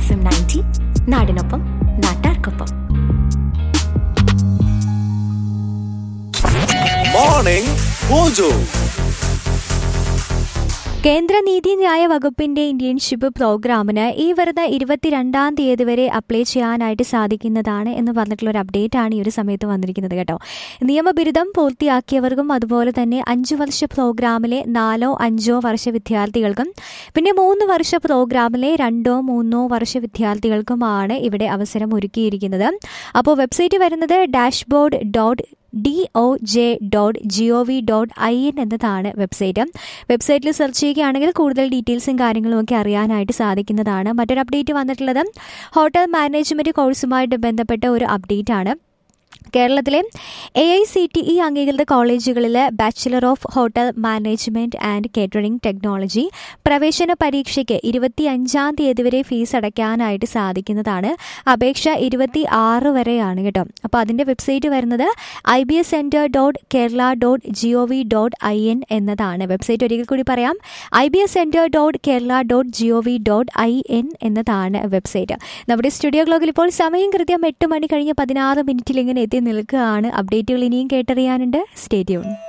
F M ninety നാടിനൊപ്പം നാട്ടാർക്കൊപ്പം morning mojo കേന്ദ്ര നീതിന്യായ വകുപ്പിന്റെ ഇന്റേൺഷിപ്പ് പ്രോഗ്രാമിന് ഈ വരുന്ന ഇരുപത്തിരണ്ടാം തീയതി വരെ അപ്ലൈ ചെയ്യാനായിട്ട് സാധിക്കുന്നതാണ് എന്ന് പറഞ്ഞിട്ടുള്ള ഒരു അപ്ഡേറ്റ് ആണ് ഈ ഒരു സമയത്ത് വന്നിരിക്കുന്നത് കേട്ടോ നിയമബിരുദം പൂർത്തിയാക്കിയവർക്കും അതുപോലെ തന്നെ അഞ്ചു വർഷ പ്രോഗ്രാമിലെ നാലോ അഞ്ചോ വർഷ വിദ്യാർത്ഥികൾക്കും പിന്നെ മൂന്ന് വർഷ പ്രോഗ്രാമിലെ രണ്ടോ മൂന്നോ വർഷ വിദ്യാർത്ഥികൾക്കുമാണ് ഇവിടെ അവസരം ഒരുക്കിയിരിക്കുന്നത് അപ്പോൾ വെബ്സൈറ്റ് വരുന്നത് dashboard dot D O J dot G O V dot I N എന്നതാണ് വെബ്സൈറ്റ് വെബ്സൈറ്റിൽ സെർച്ച് ചെയ്യുകയാണെങ്കിൽ കൂടുതൽ ഡീറ്റെയിൽസും കാര്യങ്ങളും ഒക്കെ അറിയാനായിട്ട് സാധിക്കുന്നതാണ് മറ്റൊരു അപ്ഡേറ്റ് വന്നിട്ടുള്ളത് ഹോട്ടൽ മാനേജ്മെൻറ്റ് കോഴ്സുമായിട്ട് ബന്ധപ്പെട്ട ഒരു അപ്ഡേറ്റ് ആണ് കേരളത്തിലെ A I C T E അംഗീകൃത കോളേജുകളിൽ bachelor of hotel management and catering technology പ്രവേശന പരീക്ഷയ്ക്ക് ഇരുപത്തി അഞ്ചാം തീയതി വരെ ഫീസ് അടയ്ക്കാനായിട്ട് സാധിക്കുന്നതാണ് അപേക്ഷ ഇരുപത്തി ആറ് വരെയാണ് കേട്ടോ അപ്പോൾ അതിൻ്റെ വെബ്സൈറ്റ് വരുന്നത് I B S centre dot Kerala dot G O V dot I N എന്നതാണ് വെബ്സൈറ്റ് ഒരിക്കൽ കൂടി പറയാം I B S centre dot Kerala dot G O V dot I N എന്നതാണ് വെബ്സൈറ്റ് നമ്മുടെ സ്റ്റുഡിയോ ഗ്ലോക്കിൽ ഇപ്പോൾ സമയം കൃത്യം എട്ട് മണി കഴിഞ്ഞ് പതിനാറ് മിനിറ്റിൽ ഇങ്ങനെ എത്തി നിൽക്കുകയാണ് അപ്ഡേറ്റുകൾ ഇനിയും കേട്ടറിയാനുണ്ട് സ്റ്റേറ്റ്യൂൺ